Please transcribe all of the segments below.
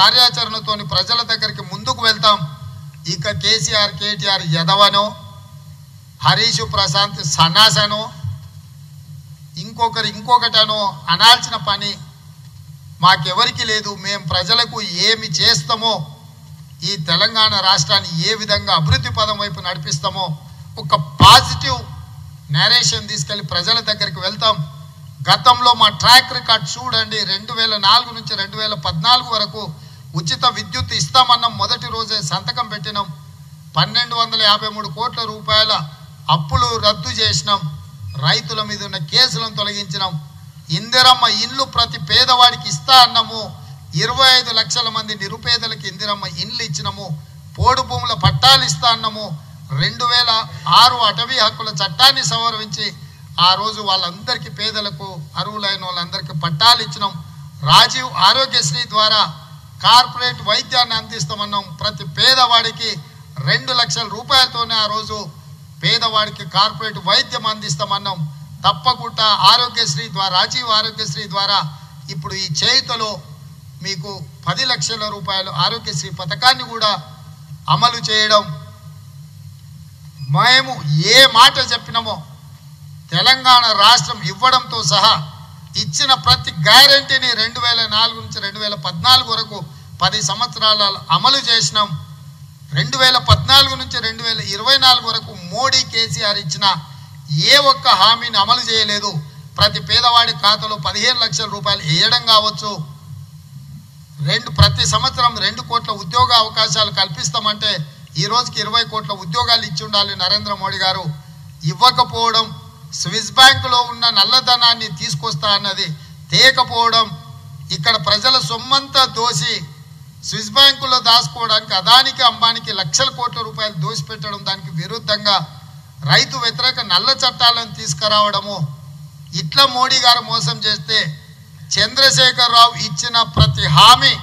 కార్యాచరణతోని ప్రజల దగ్గరికి ముందుకు వెళ్తాం ఇక కేసీఆర్ కేటీఆర్ యదవనో హరీష్ ప్రశాంత్ సన్నాసనో ఇంకొకరు ఇంకొకటనో అనాల్సిన పని మాకెవరికి లేదు మేము ప్రజలకు ఏమి చేస్తామో ఈ తెలంగాణ రాష్ట్రాన్ని ఏ విధంగా అభివృద్ధి పదం వైపు నడిపిస్తామో ఒక పాజిటివ్ నేరేషన్ తీసుకెళ్లి ప్రజల దగ్గరికి వెళ్తాం గతంలో మా ట్రాక్ రికార్డ్ చూడండి రెండు వేల నాలుగు నుంచి రెండు వేల పద్నాలుగు వరకు ఉచిత విద్యుత్ ఇస్తామన్నాం మొదటి రోజే సంతకం పెట్టినాం పన్నెండు వందల యాభై మూడు కోట్ల రూపాయల అప్పులు రద్దు చేసినాం రైతుల మీద ఉన్న కేసులను తొలగించినాం ఇందిరమ్మ ఇల్లు ప్రతి పేదవాడికి ఇస్తా అన్నాము ఇరవై ఐదు లక్షల మంది నిరుపేదలకు ఇందిరమ్మ ఇండ్లు ఇచ్చినాము పోడు భూముల పట్టాలు ఇస్తా అన్నాము రెండు వేల ఆరు అటవీ హక్కుల చట్టాన్ని సవరించి ఆ రోజు వాళ్ళందరికీ పేదలకు అర్హులైన వాళ్ళందరికీ పట్టాలు ఇచ్చినాం రాజీవ్ ఆరోగ్యశ్రీ ద్వారా కార్పొరేట్ వైద్యాన్ని అందిస్తామన్నాం ప్రతి పేదవాడికి రెండు లక్షల రూపాయలతోనే ఆ రోజు పేదవాడికి కార్పొరేట్ వైద్యం అందిస్తామన్నాం తప్పకుండా ఆరోగ్యశ్రీ ద్వారా రాజీవ్ ఆరోగ్యశ్రీ ద్వారా ఇప్పుడు ఈ చేయుతలో మీకు పది లక్షల రూపాయలు ఆరోగ్యశ్రీ పథకాన్ని కూడా అమలు చేయడం మేము ఏ మాట చెప్పినామో తెలంగాణ రాష్ట్రం ఇవ్వడంతో సహా ఇచ్చిన ప్రతి గ్యారంటీని రెండు వేల నాలుగు నుంచి రెండు వేల పద్నాలుగు వరకు పది సంవత్సరాల అమలు చేసినాం రెండు వేల పద్నాలుగు నుంచి రెండు వేల ఇరవై నాలుగు వరకు మోడీ కేసీఆర్ ఇచ్చిన ఏ ఒక్క హామీని అమలు చేయలేదు ప్రతి పేదవాడి ఖాతాలో పదిహేను లక్షల రూపాయలు వేయడం కావచ్చు రెండు ప్రతి సంవత్సరం రెండు కోట్ల ఉద్యోగ అవకాశాలు కల్పిస్తామంటే ఈ రోజుకి ఇరవై కోట్ల ఉద్యోగాలు ఇచ్చి ఉండాలి నరేంద్ర మోడీ గారు ఇవ్వకపోవడం స్విస్ బ్యాంకులో ఉన్న నల్లధనాన్ని తీసుకొస్తా అన్నది తేకపోవడం ఇక్కడ ప్రజల సొమ్మంతా దోసి స్విస్ బ్యాంకులో దాచుకోవడానికి అదానికి అంబానికి లక్షల కోట్ల రూపాయలు దోసిపెట్టడం దానికి విరుద్ధంగా రైతు వ్యతిరేక నల్ల చట్టాలను తీసుకురావడము ఇట్లా మోడీ గారు మోసం చేస్తే చంద్రశేఖరరావు ఇచ్చిన ప్రతి హామీ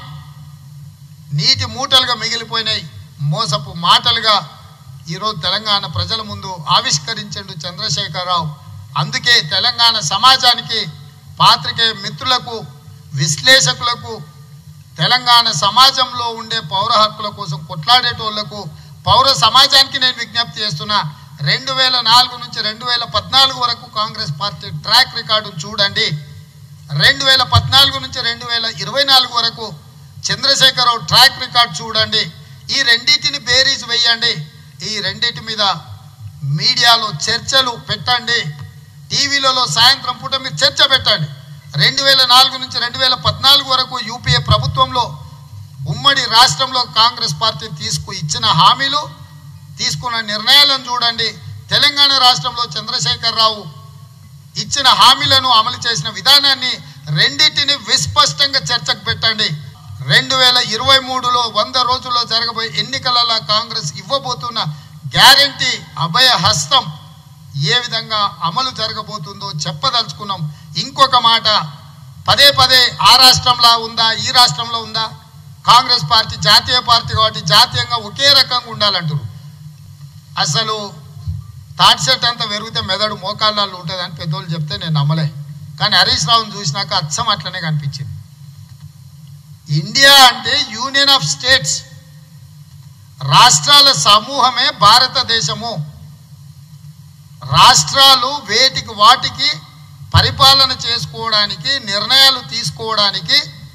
నీటి మూటలుగా మిగిలిపోయినాయి మోసపు మాటలుగా ఈరోజు తెలంగాణ ప్రజల ముందు ఆవిష్కరించండు చంద్రశేఖరరావు అందుకే తెలంగాణ సమాజానికి పాత్రికేయ మిత్రులకు విశ్లేషకులకు తెలంగాణ సమాజంలో ఉండే పౌర హక్కుల కోసం కొట్లాడేటోళ్లకు పౌర సమాజానికి నేను విజ్ఞప్తి చేస్తున్నా రెండు వేల నాలుగు నుంచి రెండు వేల పద్నాలుగు వరకు కాంగ్రెస్ పార్టీ ట్రాక్ రికార్డు చూడండి రెండు వేల పద్నాలుగు నుంచి రెండు వేల ఇరవై నాలుగు వరకు చంద్రశేఖరరావు ట్రాక్ రికార్డ్ చూడండి ఈ రెండింటిని బేరీజ్ వేయండి ఈ రెండింటి మీద మీడియాలో చర్చలు పెట్టండి టీవీలలో సాయంత్రం పూట మీరు చర్చ పెట్టండి రెండు వేల నాలుగు నుంచి రెండు వేల పద్నాలుగు వరకు యూపీఏ ప్రభుత్వంలో ఉమ్మడి రాష్ట్రంలో కాంగ్రెస్ పార్టీ తీసుకు ఇచ్చిన హామీలు తీసుకున్న నిర్ణయాలను చూడండి తెలంగాణ రాష్ట్రంలో చంద్రశేఖరరావు ఇచ్చిన హామీలను అమలు చేసిన విధానాన్ని రెండింటిని విస్పష్టంగా చర్చకు పెట్టండి రెండు వేల ఇరవై మూడులో వంద రోజుల్లో జరగబోయే ఎన్నికలలో కాంగ్రెస్ ఇవ్వబోతున్న గ్యారంటీ అభయ హస్తం ఏ విధంగా అమలు జరగబోతుందో చెప్పదలుచుకున్నాం ఇంకొక మాట పదే పదే ఆ రాష్ట్రంలో ఉందా ఈ రాష్ట్రంలో ఉందా కాంగ్రెస్ పార్టీ జాతీయ పార్టీ కాబట్టి జాతీయంగా ఒకే రకంగా ఉండాలంటారు అసలు తాటి సెట్ అంతా పెరిగితే మెదడు మోకాళ్ళల్లో ఉంటుంది అని పెద్దోళ్ళు చెప్తే నేను నమ్మలే కానీ హరీష్ రావుని చూసినాక అచ్చం అట్లనే కనిపించింది ఇండియా అంటే యూనియన్ ఆఫ్ స్టేట్స్ రాష్ట్రాల సమూహమే భారతదేశము రాష్ట్రాలు వేటికి వాటికి పరిపాలన చేసుకోవడానికి నిర్ణయాలు తీసుకోవడానికి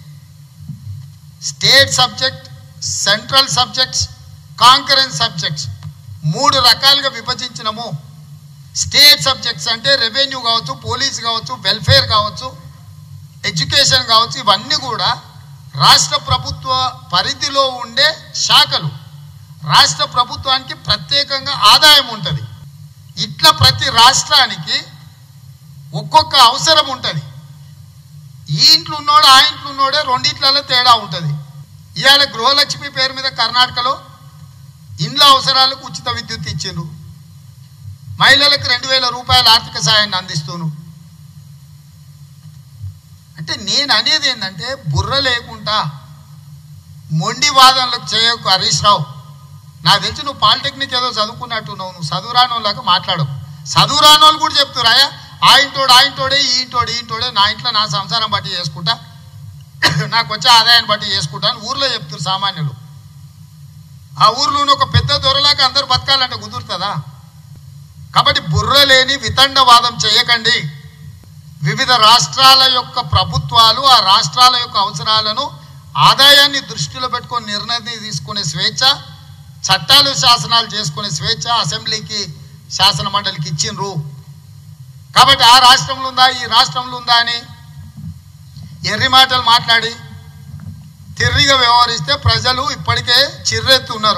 state subject central subjects concurrence subjects మూడు రకాలుగా విభజించినము స్టేట్ సబ్జెక్ట్స్ అంటే రెవెన్యూ కావచ్చు పోలీస్ కావచ్చు వెల్ఫేర్ కావచ్చు ఎడ్యుకేషన్ కావచ్చు ఇవన్నీ కూడా రాష్ట్ర ప్రభుత్వ పరిధిలో ఉండే శాఖలు రాష్ట్ర ప్రభుత్వానికి ప్రత్యేకంగా ఆదాయం ఉంటుంది ఇట్లా ప్రతి రాష్ట్రానికి ఒక్కొక్క అవసరం ఉంటుంది ఈ ఇంట్లో ఉన్నోడు ఆ ఇంట్లో ఉన్నోడే రెండిట్లలో తేడా ఉంటుంది ఇవాళ గృహలక్ష్మి పేరు మీద కర్ణాటకలో ఇండ్ల అవసరాలకు ఉచిత విద్యుత్ ఇచ్చిండ్రు మహిళలకు రెండు వేల రూపాయల ఆర్థిక సాయాన్ని అందిస్తూను అంటే నేను అనేది ఏంటంటే బుర్ర లేకుండా మొండి వాదనలకు చేయకు హరీష్ రావు నాకు తెలిసి నువ్వు పాలిటెక్నిక్ ఏదో చదువుకున్నట్టున్నావు నువ్వు చదువురానోళ్ళగా మాట్లాడవు చదువురానోళ్ళు కూడా చెప్తురాయా ఆ ఇంటోడు ఆ ఇంటోడే ఈ ఇంటోడు ఈ ఇంటోడే నా ఇంట్లో నా సంసారం బట్టి చేసుకుంటా నాకు వచ్చే ఆదాయాన్ని బట్టి చేసుకుంటాను ఊర్లో చెప్తారు సామాన్యులు ఆ ఊర్లోని ఒక పెద్ద దొరలాగా అందరూ బతకాలంటే కుదురుతుందా కాబట్టి బుర్ర లేని వితండవాదం చేయకండి వివిధ రాష్ట్రాల యొక్క ప్రభుత్వాలు ఆ రాష్ట్రాల యొక్క అవసరాలను ఆదాయాన్ని దృష్టిలో పెట్టుకొని నిర్ణయం తీసుకునే స్వేచ్ఛ చట్టాలు శాసనాలు చేసుకునే స్వేచ్ఛ అసెంబ్లీకి శాసన మండలికి ఇచ్చిండ్రు కాబట్టి ఆ రాష్ట్రంలో ఉందా ఈ రాష్ట్రంలో ఉందా అని ఎర్రి మాటలు మాట్లాడి తిర్రిగా వ్యవహరిస్తే ప్రజలు ఇప్పటికే చిర్రెత్తున్నారు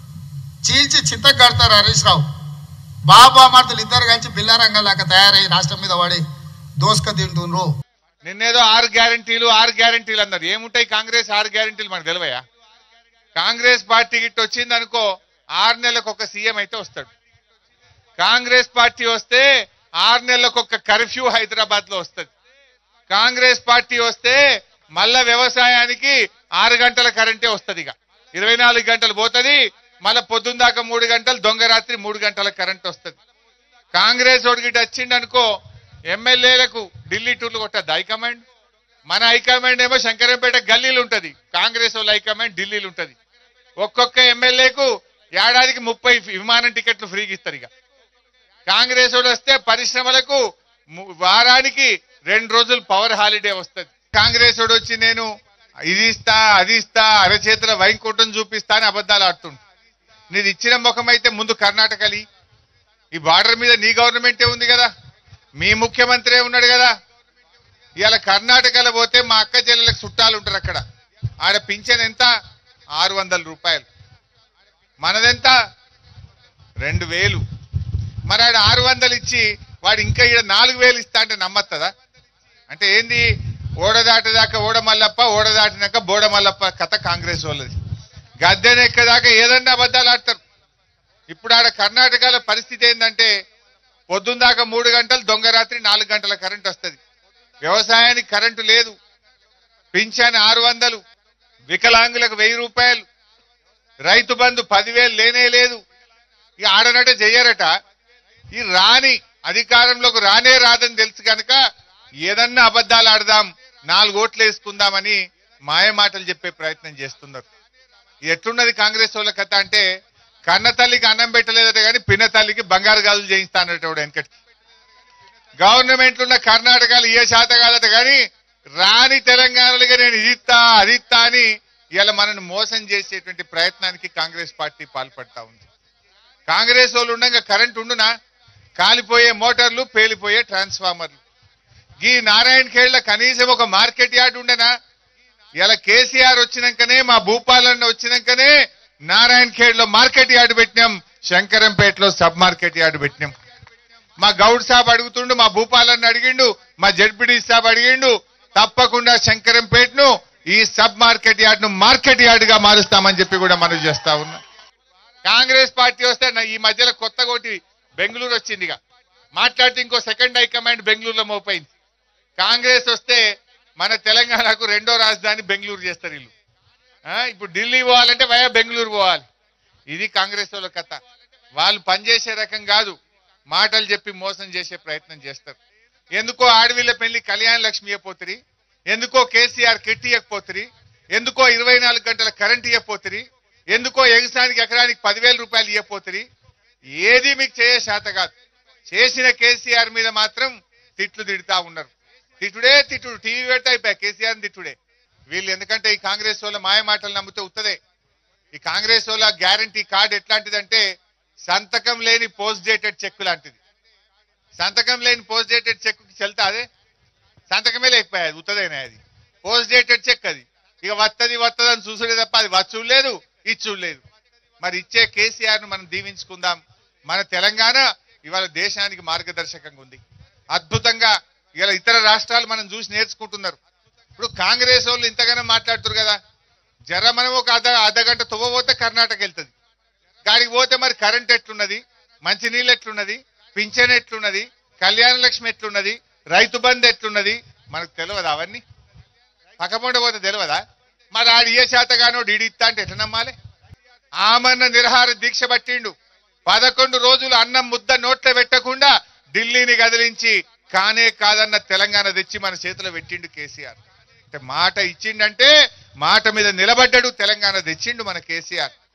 చీల్చి చిత్తగడతారు హరీష్ రావు బాబా మార్తలు ఇద్దరు కలిసి బిల్లారంగంలాగా తయారై రాష్ట్రం మీద పడి దోసుక తింటుండ్రు నిన్నేదో ఆరు గ్యారంటీలు ఆరు గ్యారంటీలు అన్నారు ఏముంటాయి కాంగ్రెస్ ఆరు గ్యారంటీలు మనకు తెలివయా కాంగ్రెస్ పార్టీ గిట్ట వచ్చింది అనుకో ఆరు నెలలకు ఒక సీఎం అయితే వస్తాడు కాంగ్రెస్ పార్టీ వస్తే ఆరు నెలలకు ఒక కర్ఫ్యూ హైదరాబాద్ లో వస్తుంది కాంగ్రెస్ పార్టీ వస్తే మళ్ళా వ్యవసాయానికి ఆరు గంటల కరెంటే వస్తుంది ఇక ఇరవై నాలుగు గంటలు పోతుంది మళ్ళా పొద్దున్న దాకా మూడు గంటలు దొంగ రాత్రి మూడు గంటల కరెంట్ వస్తుంది కాంగ్రెస్ ఒడిగిట వచ్చిండు అనుకో ఎమ్మెల్యేలకు ఢిల్లీ టూర్లు కొట్టద్దు హైకమాండ్ మన హైకమాండ్ ఏమో శంకరంపేట గల్లీలు ఉంటది కాంగ్రెస్ వాళ్ళ హైకమాండ్ ఢిల్లీలు ఉంటది ఒక్కొక్క ఎమ్మెల్యేకు ఏడాదికి ముప్పై విమానం టికెట్లు ఫ్రీగా ఇస్తారు ఇక కాంగ్రెస్ వాడు వస్తే పరిశ్రమలకు ము- వారానికి రెండు రోజులు పవర్ హాలిడే వస్తుంది కాంగ్రెస్ వాడు వచ్చి నేను ఇది ఇస్తా అది ఇస్తా అరచేతుల వైంకుటం చూపిస్తా అని అబద్ధాలు ఆడుతుండు నీది ఇచ్చిన ముఖం అయితే ముందు కర్ణాటకలి ఈ బార్డర్ మీద నీ గవర్నమెంటే ఉంది కదా మీ ముఖ్యమంత్రి ఉన్నాడు కదా ఇవాళ కర్ణాటకలో పోతే మా అక్క చెల్లెలకు చుట్టాలు ఉంటారు అక్కడ ఆడ పింఛన్ ఎంత ఆరు వందల రూపాయలు మనదెంత రెండు వేలు మరి ఆడ ఆరు వందలు ఇచ్చి వాడు ఇంకా ఈడ నాలుగు వేలు ఇస్తా అంటే నమ్మత్తదా అంటే ఏంది ఓడదాటదాకా ఓడ మల్లప్ప ఓడదాటినాక బోడ మల్లప్ప కథ కాంగ్రెస్ వాళ్ళది గద్దెనెక్కదాకా ఏదన్నా అబద్ధాలు ఆడతారు ఇప్పుడు ఆడ కర్ణాటకలో పరిస్థితి ఏంటంటే పొద్దున్న దాకా మూడు గంటలు దొంగ రాత్రి నాలుగు గంటల కరెంట్ వస్తుంది వ్యవసాయానికి కరెంటు లేదు పింఛన్ ఆరు వందలు వికలాంగులకు వెయ్యి రూపాయలు రైతు బంధు పదివేలు లేనే లేదు ఇక ఆడనట చెయ్యరట ఈ రాని అధికారంలోకి రానే రాదని తెలుసు కనుక ఏదన్నా అబద్ధాలు ఆడదాం నాలుగు ఓట్లు వేసుకుందామని మాయ మాటలు చెప్పే ప్రయత్నం చేస్తున్నారు ఎట్లున్నది కాంగ్రెస్ వాళ్ళ కథ అంటే కన్న తల్లికి అన్నం పెట్టలేదట కానీ పిన్న తల్లికి బంగారు గాజులు చేయిస్తానట వెనకటి గవర్నమెంట్ ఉన్న కర్ణాటకలో ఏ శాత కాదట కానీ రాని తెలంగాణలుగా నేను ఇది ఇస్తా అది ఇస్తా అని ఇలా మనల్ని మోసం చేసేటువంటి ప్రయత్నానికి కాంగ్రెస్ పార్టీ పాల్పడతా ఉంది కాంగ్రెస్ వాళ్ళు ఉండగా కరెంట్ ఉండునా కాలిపోయే మోటార్లు పేలిపోయే ట్రాన్స్ఫార్మర్లు ఈ నారాయణ ఖేళ్ల కనీసం ఒక మార్కెట్ యార్డ్ ఉండనా ఇలా కేసీఆర్ వచ్చినాకనే మా భూపాలన్న వచ్చినాకనే నారాయణ ఖేడ్లో మార్కెట్ యార్డ్ పెట్టినాం శంకరంపేటలో సబ్ మార్కెట్ యార్డ్ పెట్టినాం మా గౌడ్ సాబ్ అడుగుతుండు మా భూపాలన్న అడిగిండు మా జడ్పిడి సాబ్ అడిగిండు తప్పకుండా శంకరంపేటను ఈ సబ్ మార్కెట్ యార్డ్ ను మార్కెట్ యార్డ్ గా మారుస్తామని చెప్పి కూడా మనం చేస్తా ఉన్నాం కాంగ్రెస్ పార్టీ వస్తే నా- ఈ మధ్యలో కొత్త కోటి బెంగళూరు వచ్చిందిగా మాట్లాడితే ఇంకో సెకండ్ హైకమాండ్ బెంగళూరులో మోపైంది కాంగ్రెస్ వస్తే మన తెలంగాణకు రెండో రాజధాని బెంగళూరు చేస్తారు వీళ్ళు ఆ, ఇప్పుడు ఢిల్లీ పోవాలంటే వయా బెంగళూరు పోవాలి ఇది కాంగ్రెస్ వాళ్ళ కథ వాళ్ళు పనిచేసే రకం కాదు మాటలు చెప్పి మోసం చేసే ప్రయత్నం చేస్తారు ఎందుకో ఆడవిళ్ళ పెళ్లి కళ్యాణ లక్ష్మి ఇవ్వపోతురి ఎందుకో కేసీఆర్ కిట్ ఇవ్వకపోతురి ఎందుకో ఇరవై నాలుగు గంటల కరెంట్ ఇవ్వపోతురి ఎందుకో ఎగసానికి ఎకరానికి పదివేల రూపాయలు ఇవ్వపోతురి ఏది మీకు చేయ శాత కాదు చేసిన కేసీఆర్ మీద మాత్రం తిట్లు తిడుతా ఉన్నారు తిట్టుడే తిట్టుడు టీవీ పెట్టి అయిపోయా కేసీఆర్ తిట్టుడే వీళ్ళు ఎందుకంటే ఈ కాంగ్రెస్ వాళ్ళ మాయ మాటలు నమ్మితే ఉత్తదే ఈ కాంగ్రెస్ వాళ్ళ గ్యారంటీ కార్డు ఎట్లాంటిదంటే సంతకం లేని పోస్ట్ డేటెడ్ చెక్ లాంటిది సంతకం లేని పోస్ట్ డేటెడ్ చెక్ చెల్తా అదే సంతకమే లేకపోయాది ఉత్తదేనా అది పోస్ట్ డేటెడ్ చెక్ అది ఇక వత్తది వత్తది అని చూసుడే తప్ప అది వచ్చు లేదు ఇచ్చు లేదు మరి ఇచ్చే కేసీఆర్ ను మనం దీవించుకుందాం మన తెలంగాణ ఇవాళ దేశానికి మార్గదర్శకంగా ఉంది అద్భుతంగా ఇలా ఇతర రాష్ట్రాలు మనం చూసి నేర్చుకుంటున్నారు ఇప్పుడు కాంగ్రెస్ వాళ్ళు ఇంతగానో మాట్లాడుతారు కదా జర మనం ఒక అర్ధ అర్ధగంట తువ్వబోతే కర్ణాటక వెళ్తుంది గాడికి పోతే మరి కరెంట్ ఎట్లున్నది మంచినీళ్ళు ఎట్లున్నది పింఛన్ ఎట్లున్నది కళ్యాణ లక్ష్మి ఎట్లున్నది రైతు బంధు ఎట్లున్నది మనకు తెలియదు అవన్నీ పక్కపొండ పోతే తెలియదా మరి ఆడు ఏ శాతగానో డీడీ ఇస్తా అంటే ఎట్లా నమ్మాలి ఆమన్న నిరహార దీక్ష పట్టిండు పదకొండు రోజులు అన్నం ముద్ద నోట్లో పెట్టకుండా ఢిల్లీని కదిలించి కానే కాదన్న తెలంగాణ తెచ్చి మన చేతిలో పెట్టిండు కేసీఆర్ అంటే మాట ఇచ్చిండంటే మాట మీద నిలబడ్డాడు తెలంగాణ తెచ్చిండు మన కేసీఆర్